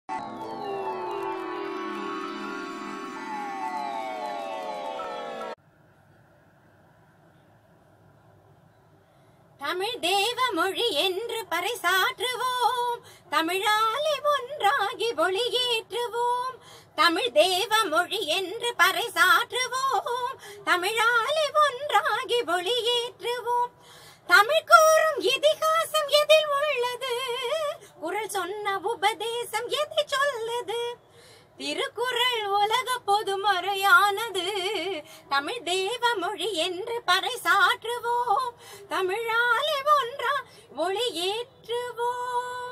தமிழ் தேவ மொழி என்று பறைசாற்றுவோம் தமிழாலே ஒன்றாகி ஒளியேற்றுவோம் தமிழ் தேவ மொழி என்று பறைசாற்றுவோம் தமிழாலே ஒன்றாகி ஒளியேற்றுவோம் தமிழ் கூறும் இதிகாசம் எதில் உள்ளது குரல் சொன்ன உபதேசம் எதை சொல்லுது திருக்குறள் உலக பொதுமறையானது தமிழ் தேவ மொழி என்று பறைசாற்றுவோம் தமிழாலே ஒன்றா ஒளி ஏற்றுவோம்